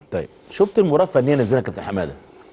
طيب شفت المباراه الفنيه نزلها كابتن حماده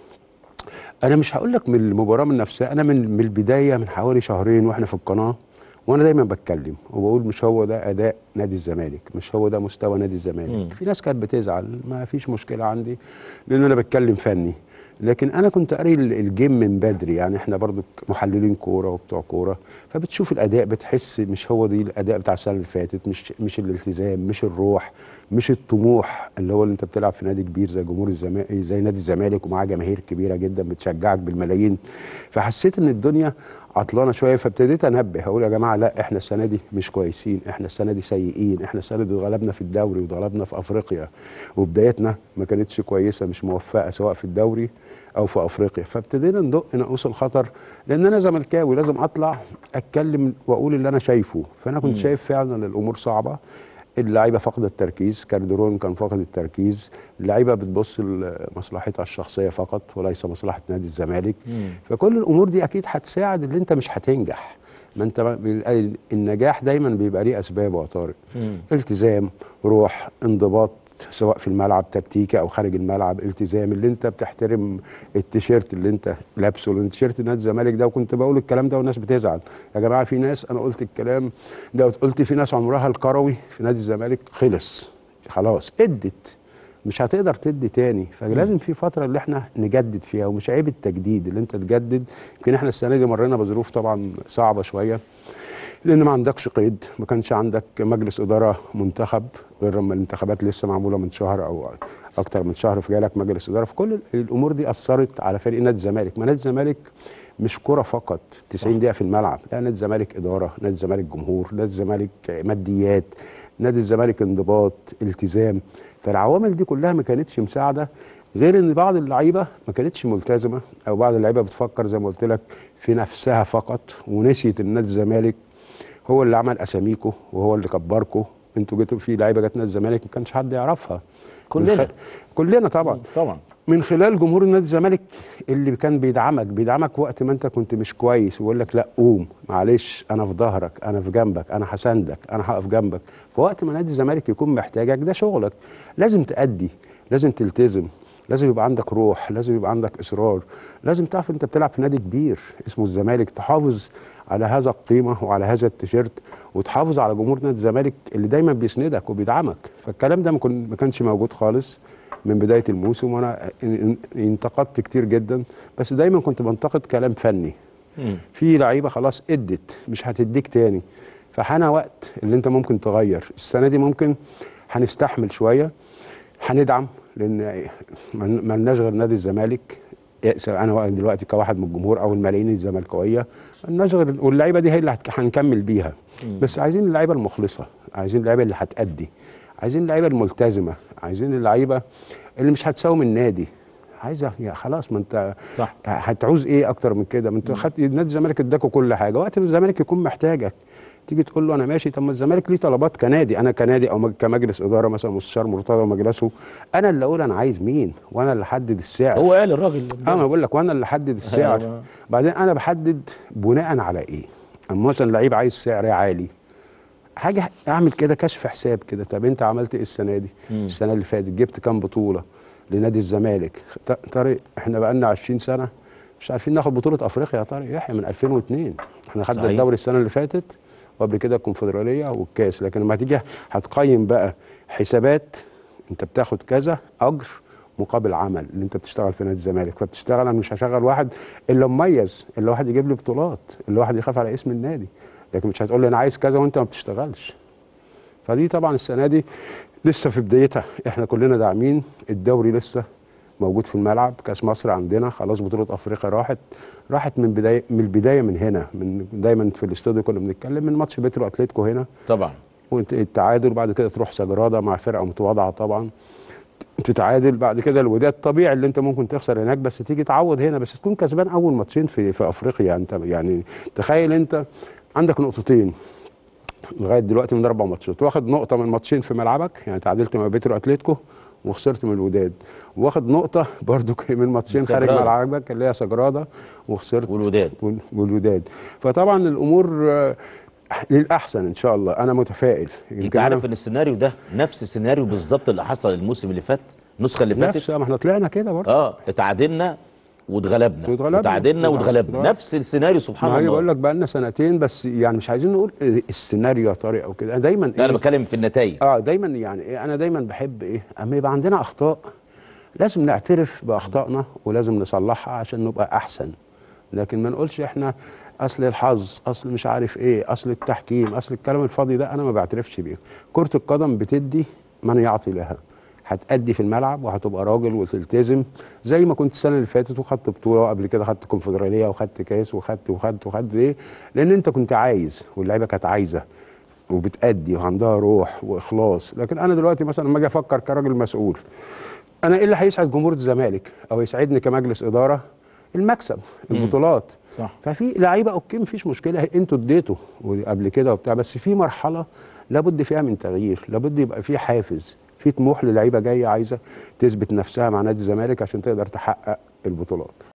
انا مش هقول لك من المباراه من نفسها انا من من البدايه من حوالي شهرين واحنا في القناه وانا دايما بتكلم وبقول مش هو ده اداء نادي الزمالك مش هو ده مستوى نادي الزمالك في ناس كانت بتزعل ما فيش مشكله عندي لان انا بتكلم فني لكن انا كنت قاري ال- الجيم من بدري يعني احنا برضو محللين كوره وبتوع كوره فبتشوف الاداء بتحس مش هو دي الاداء بتاع السنه اللي فاتت مش مش الالتزام مش الروح مش الطموح اللي هو اللي انت بتلعب في نادي كبير زي جمهور الزمالك زي نادي الزمالك ومعاه جماهير كبيره جدا بتشجعك بالملايين فحسيت ان الدنيا عطلانه شويه فابتديت انبه اقول يا جماعه لا احنا السنه دي مش كويسين احنا السنه دي سيئين احنا السنه دي اتغلبنا في الدوري واتغلبنا في افريقيا وبدايتنا ما كانتش كويسه مش موفقه سواء في الدوري او في افريقيا فابتدينا ندق ناقوس الخطر لان انا زملكاوي لازم اطلع اتكلم واقول اللي انا شايفه فانا كنت شايف فعلا الامور صعبه اللعيبه فاقده التركيز كاردرون كان فاقد التركيز اللعيبه بتبص لمصلحتها الشخصيه فقط وليس مصلحه نادي الزمالك فكل الامور دي اكيد هتساعد اللي انت مش هتنجح ما انت بيبقى النجاح دايما بيبقى ليه اسباب يا طارق التزام روح انضباط سواء في الملعب تكتيكي او خارج الملعب التزام اللي انت بتحترم التيشيرت اللي انت لابسه لان تيشيرت نادي الزمالك ده وكنت بقول الكلام ده والناس بتزعل يا جماعه في ناس انا قلت الكلام ده قلت في ناس عمرها الكروي في نادي الزمالك خلص خلاص ادت مش هتقدر تدي تاني فلازم في فتره اللي احنا نجدد فيها ومش عيب التجديد اللي انت تجدد يمكن احنا السنه دي مرينا بظروف طبعا صعبه شويه لان ما عندكش قيد ما كانش عندك مجلس اداره منتخب غير لما الانتخابات لسه معموله من شهر او اكتر من شهر فجالك مجلس اداره فكل الامور دي اثرت على فريق نادي الزمالك ما نادي الزمالك مش كرة فقط 90 دقيقة في الملعب لا نادي الزمالك إدارة نادي الزمالك جمهور نادي الزمالك ماديات نادي الزمالك انضباط التزام فالعوامل دي كلها ما كانتش مساعدة غير ان بعض اللعيبه ما كانتش ملتزمه او بعض اللعيبه بتفكر زي ما قلت لك في نفسها فقط ونسيت ان نادي الزمالك هو اللي عمل اساميكو وهو اللي كبركو انتوا جيتوا في لعيبه جت نادي الزمالك ما كانش حد يعرفها كلنا. من خ... كلنا طبعا طبعا من خلال جمهور نادي الزمالك اللي كان بيدعمك بيدعمك وقت ما انت كنت مش كويس ويقول لك لا قوم معلش انا في ظهرك انا في جنبك انا هساندك انا هقف جنبك فوقت ما نادي الزمالك يكون محتاجك ده شغلك لازم تأدي لازم تلتزم لازم يبقى عندك روح لازم يبقى عندك اصرار لازم تعرف انت بتلعب في نادي كبير اسمه الزمالك تحافظ على هذا القيمه وعلى هذا التيشيرت وتحافظ على جمهور نادي الزمالك اللي دايما بيسندك وبيدعمك فالكلام ده ما كن- ما كانش موجود خالص من بدايه الموسم وانا ان- ان- انتقدت كتير جدا بس دايما كنت بنتقد كلام فني في لعيبه خلاص ادت مش هتديك تاني فحان وقت اللي انت ممكن تغير السنه دي ممكن هنستحمل شويه هندعم لان ما لناش غير نادي الزمالك سواء انا دلوقتي كواحد من الجمهور او الملايين الزملكاويه مالناش غير واللعيبه دي هي اللي هت- هنكمل بيها بس عايزين اللعيبه المخلصه عايزين اللعيبه اللي هتأدي عايزين اللعيبه الملتزمه عايزين اللعيبه اللي مش هتساوم النادي عايزه يا خلاص ما انت صح. هتعوز ايه اكتر من كده ما انت خدت نادي الزمالك اداكوا كل حاجه وقت ما الزمالك يكون محتاجك تيجي تقول له انا ماشي طب ما الزمالك ليه طلبات كنادي انا كنادي او مج- كمجلس اداره مثلا مستشار مرتضى ومجلسه انا اللي اقول انا عايز مين وانا اللي احدد السعر هو قال الراجل اه ما بقول لك وانا اللي احدد السعر أيوة. بعدين انا بحدد بناء على ايه اما مثلا لعيب عايز سعر عالي حاجه اعمل كده كشف حساب كده طب انت عملت ايه السنه دي السنه اللي فاتت جبت كام بطوله لنادي الزمالك ط- طارق احنا بقالنا 20 سنه مش عارفين ناخد بطوله افريقيا يا طارق يحيى من 2002 احنا خدنا صحيح. الدوري السنه اللي فاتت وقبل كده الكونفدراليه والكاس لكن لما تيجي هتقيم بقى حسابات انت بتاخد كذا اجر مقابل عمل اللي انت بتشتغل في نادي الزمالك فبتشتغل انا مش هشغل واحد الا مميز الا واحد يجيب لي بطولات الا واحد يخاف على اسم النادي لكن مش هتقول لي انا عايز كذا وانت ما بتشتغلش فدي طبعا السنه دي لسه في بدايتها احنا كلنا داعمين الدوري لسه موجود في الملعب كاس مصر عندنا خلاص بطوله افريقيا راحت راحت من بدايه من البدايه من هنا من دايما في الاستوديو كنا بنتكلم من ماتش بيترو اتلتيكو هنا طبعا والتعادل بعد كده تروح سجراده مع فرقه متواضعه طبعا تتعادل بعد كده الوداد طبيعي اللي انت ممكن تخسر هناك بس تيجي تعوض هنا بس تكون كسبان اول ماتشين في في افريقيا انت يعني تخيل انت عندك نقطتين لغايه دلوقتي من اربع ماتشات واخد نقطه من ماتشين في ملعبك يعني تعادلت مع بيترو اتلتيكو وخسرت من الوداد واخد نقطه برضو من ماتشين خارج سجرادة. ملعبك اللي هي سجراده وخسرت والوداد. وال- والوداد فطبعا الامور آه، للاحسن ان شاء الله انا متفائل انت يمكن عارف أنا- ان السيناريو ده نفس السيناريو بالظبط اللي حصل الموسم اللي فات النسخه اللي نفس فاتت ما احنا طلعنا كده برضه اه اتعادلنا واتغلبنا واتغلبنا. وتعادلنا واتغلبنا اتغلبنا. نفس السيناريو سبحان ما هي الله بقول لك بقى لنا سنتين بس يعني مش عايزين نقول السيناريو يا طارق او كده أنا دايما لا انا بتكلم في النتائج اه دايما يعني ايه انا دايما بحب ايه اما يبقى عندنا اخطاء لازم نعترف باخطائنا ولازم نصلحها عشان نبقى احسن لكن ما نقولش احنا اصل الحظ اصل مش عارف ايه اصل التحكيم اصل الكلام الفاضي ده انا ما بعترفش بيه كرة القدم بتدي من يعطي لها هتأدي في الملعب وهتبقى راجل وتلتزم زي ما كنت السنه اللي فاتت وخدت بطوله وقبل كده خدت كونفدراليه وخدت كاس وخدت وخدت وخدت ايه لان انت كنت عايز واللعيبه كانت عايزه وبتأدي وعندها روح واخلاص لكن انا دلوقتي مثلا لما اجي افكر كراجل مسؤول انا ايه اللي هيسعد جمهور الزمالك او يسعدني كمجلس اداره المكسب البطولات صح. ففي لعيبه اوكي مفيش مشكله انتوا اديتوا قبل كده وبتاع بس في مرحله لابد فيها من تغيير لابد يبقى في حافز في طموح للعيبه جايه عايزه تثبت نفسها مع نادي الزمالك عشان تقدر تحقق البطولات